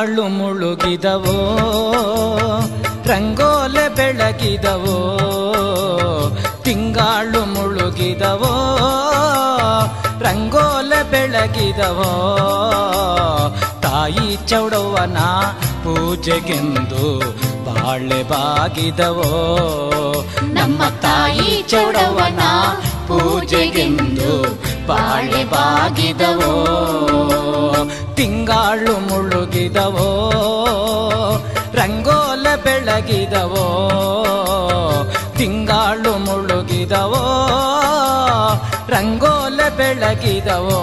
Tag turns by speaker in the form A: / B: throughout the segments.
A: ತಿಂಗಾಳು ಮುಳುಗಿದವೋ ರಂಗೋಲೆ ಬೆಳಗಿದವೋ ತಿಂಗಾಳು ಮುಳುಗಿದವೋ ರಂಗೋಲೆ ಬೆಳಗಿದವೋ ತಾಯಿ ಚೌಡವ್ವನ ಪೂಜೆಗೆಂದು ಬಾಳೆ ಬಾಗಿದವೋ ನಮ್ಮ ತಾಯಿ ಚೌಡವ್ವನ ಪೂಜೆಗೆಂದು ಬಾಳೆ ಬಾಗಿದವೋ ತಿಂಗಾಳು ಮುಳುಗಿದವೋ ರಂಗೋಲ ಬೆಳಗಿದವೋ ತಿಂಗಾಳು ಮುಳುಗಿದವೋ ರಂಗೋಲ ಬೆಳಗಿದವೋ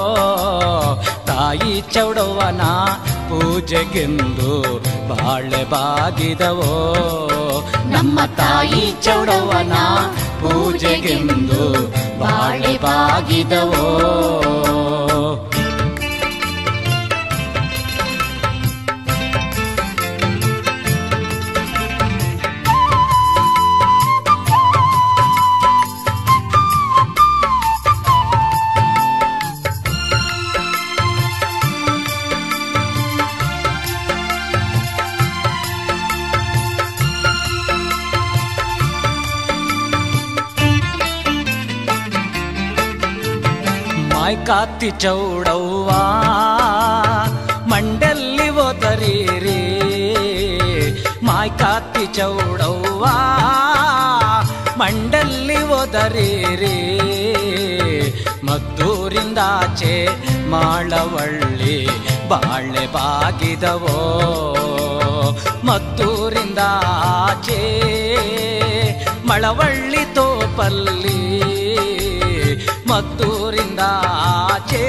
A: ತಾಯಿ ಚೌಡವ್ವನ ಪೂಜೆಗೆಂದು ಬಾಳೆ ಬಾಗಿದವೋ ನಮ್ಮ ತಾಯಿ ಚೌಡವ್ವನ ಪೂಜೆಗೆಂದು ಬಾಳೆ ಬಾಗಿದವೋ ಮಾಯ್ಕಾತಿ ಚೌಡವ್ವ ಮಂಡಲ್ಲಿ ಓದರೀರಿ ಮಾಯ್ಕಾತಿ ಚೌಡವ್ವ ಮಂಡಲ್ಲಿ ಓದರೀರಿ ಮದ್ದೂರಿಂದಾಚೆ ಮಾಳವಳ್ಳಿ ಬಾಳೆ ಬಾಗಿದವೋ ಮದ್ದೂರಿಂದಾಚೆ ಮಳವಳ್ಳಿ ತೋಪಲ್ಲಿ ಮದ್ದೂರಿಂದ ಆಚೆ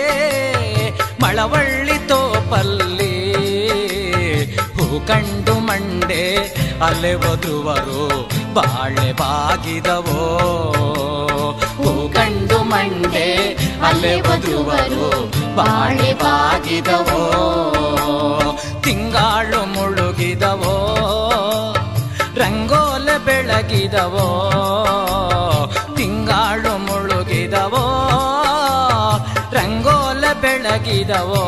A: ಮಳವಳ್ಳಿ ತೋಪಲ್ಲಿ ಹೂ ಕಂಡು ಮಂಡೆ ಅಲೆ ವಧುವರು ಬಾಳೆ ಬಾಗಿದವೋ ಹೂ ಕಂಡು ಮಂಡೆ ಅಲೆ ವಧುವರು ಬಾಳೆ ಬಾಗಿದವೋ ತಿಂಗಾಳು ಮುಳುಗಿದವೋ ರಂಗೋಲ ಬೆಳಗಿದವೋ ತಿಂಗಾಳು ಮುಳುಗಿದವೋ ರಂಗೋಲ ಬೆಳಗಿದವೋ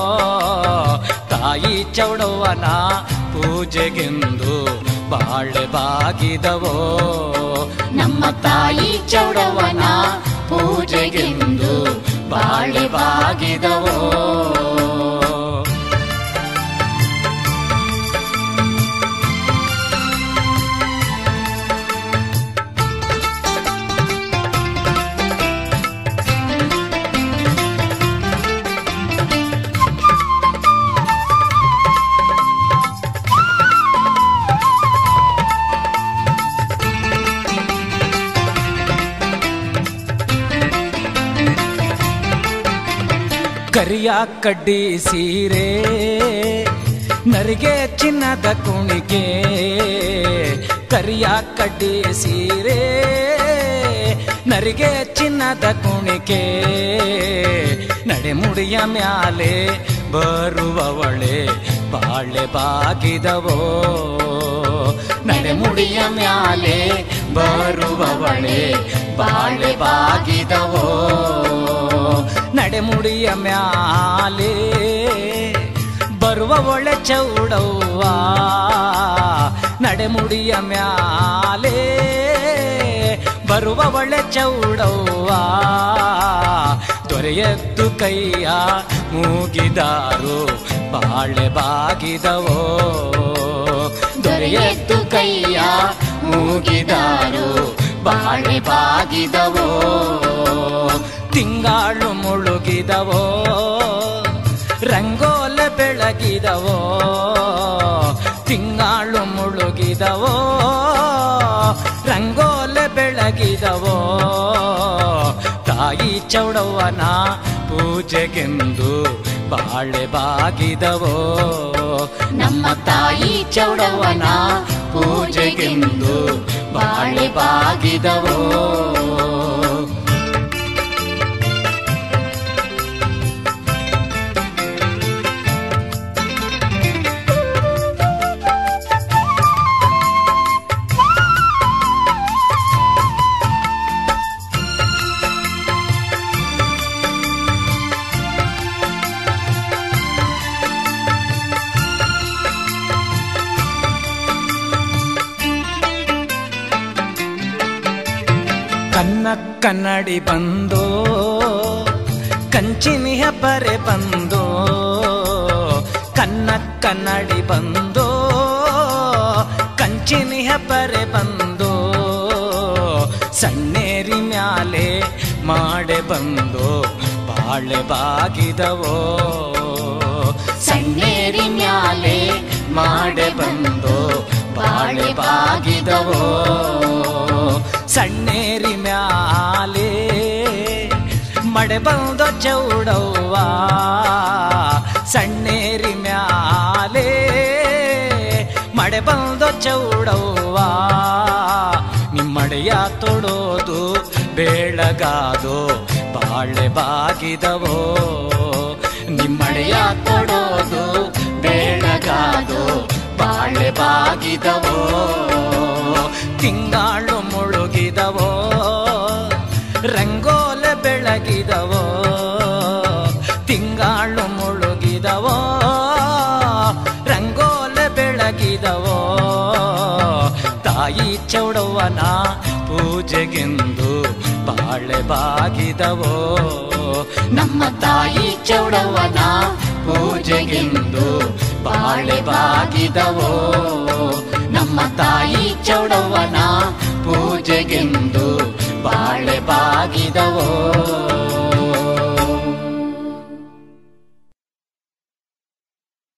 A: ತಾಯಿ ಚೌಡವ್ವನ ಪೂಜೆಗೆಂದು ಬಾಳೆ ಬಾಗಿದವೋ ನಮ್ಮ ತಾಯಿ ಚೌಡವ್ವನ ಪೂಜೆಗೆಂದು ಬಾಳೆ ಬಾಗಿದವೋ ಕರಿಯ ಕಡ್ಡಿ ಸೀರೆ ನರಿಗೆ ಚಿನ್ನದ ಕುಣಿಕೆ ಕರಿಯ ಕಡ್ಡಿ ಸೀರೆ ನರಿಗೆ ಚಿನ್ನದ ಕುಣಿಕೆ ನಡೆಮುಡಿಯ ಮ್ಯಾಲೆ ಬರುವವಳೆ ಬಾಳೆ ಬಾಗಿದವೋ ನಡೆಮುಡಿಯ ಮ್ಯಾಲೆ ಬರುವವಳೆ ಬಾಳೆ ಬಾಗಿದವೋ ನಡೆಮುಡಿಯ ಮ್ಯಾಲೆ ಬರುವ ಒಳೆ ಚೌಡವ್ವ ನಡೆಮುಡಿಯ ಮ್ಯಾಲೆ ಬರುವ ಒಳೆ ಚೌಡವ್ವ ದೊರೆಯದ್ದು ಕೈಯ ಮೂಗಿದಾರು ಬಾಳೆ ಬಾಗಿದವೋ ದೊರೆಯದ್ದು ಕೈಯ ಮೂಗಿದಾರು ಬಾಳೆ ಬಾಗಿದವೋ ತಿಂಗಾಳು ಮುಳುಗಿದವೋ ರಂಗೋಲ ಬೆಳಗಿದವೋ ತಿಂಗಾಳು ಮುಳುಗಿದವೋ ರಂಗೋಲ ಬೆಳಗಿದವೋ ತಾಯಿ ಚೌಡವ್ವನ ಪೂಜೆಗೆಂದು ಬಾಳೆ ಬಾಗಿದವೋ ನಮ್ಮ ತಾಯಿ ಚೌಡವ್ವನ ಪೂಜೆಗೆಂದು ಬಾಳೆ ಬಾಗಿದವೋ ಕನ್ನ ಕನ್ನಡಿ ಬಂದೋ ಕಂಚಿನಿಯ ಪರೆ ಬಂದೋ ಕನ್ನ ಕನ್ನಡಿ ಬಂದೋ ಕಂಚಿನಿಯ ಪರೆ ಬಂದೋ ಸಣ್ಣೇರಿ ಮ್ಯಾಲೆ ಮಾಡೆ ಬಂದೋ ಬಾಳೆ ಬಾಗಿದವೋ ಸಣ್ಣೇರಿ ಮ್ಯಾಲೆ ಮಾಡೆ ಬಂದೋ ಬಾಳೆ ಬಾಗಿದವೋ ಸಣ್ಣೇರಿ ಮ್ಯಾಲೆ ಮಡೆ ಬಂದೋ ಚೌಡವ್ವ ಸಣ್ಣೇರಿ ಮ್ಯಾಲೆ ಮಡೆ ಬಂದೋ ಚೌಡವ್ವ ನಿಮ್ಮಡೆಯ ತೊಡೋದು ಬೆಳಗಾದೋ ಬಾಳೆ ಬಾಗಿದವೋ ನಿಮ್ಮಡೆಯ ತೊಡೋದು ಬೆಳಗಾದೋ ಬಾಳೆ ಬಾಗಿದವೋ ತಿಂಗಾಳು ಮುಳುಗಿದವೋ ರಂಗೋಲೆ ಬೆಳಗಿದವೋ ತಿಂಗಾಳು ಮುಳುಗಿದವೋ ರಂಗೋಲೆ ಬೆಳಗಿದವೋ ತಾಯಿ ಚೌಡವ್ವನ ಪೂಜೆಗೆಂದು ಬಾಳೆ ಬಾಗಿದವೋ ನಮ್ಮ ತಾಯಿ ಚೌಡವ್ವನ ಪೂಜೆಗೆಂದು ಬಾಳೆ ಬಾಗಿದವೋ ನಮ್ಮ ತಾಯಿ ಚೌಡವ್ವನ ಪೂಜೆಗೆಂದು